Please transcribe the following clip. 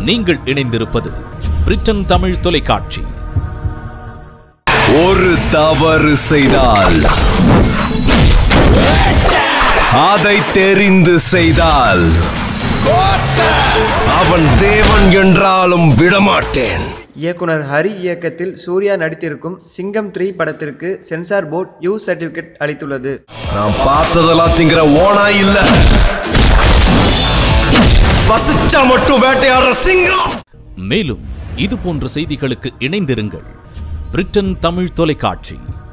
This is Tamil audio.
நீங்கள் இணைந்திருப்பது பிரிட்டன் தமிழ் தொலைக்காட்சி ஒரு தவறு செய்தால் அதை தெரிந்து செய்தால் அவன் தேவன் என்றாலும் விடமாட்டேன் இயக்குனர் ஹரி இயக்கத்தில் சூர்யா நடித்திருக்கும் சிங்கம் த்ரீ படத்திற்கு சென்சார் போர்ட் யூ சர்டிபிகேட் அளித்துள்ளது நான் பார்த்ததெல்லாம் திங்கிற ஓனா இல்ல வசிச்சா மட்டும் வேட்டையாடுற சிங்கம் மேலும் இது போன்ற செய்திகளுக்கு இணைந்திருங்கள் பிரிட்டன் தமிழ் தொலைக்காட்சி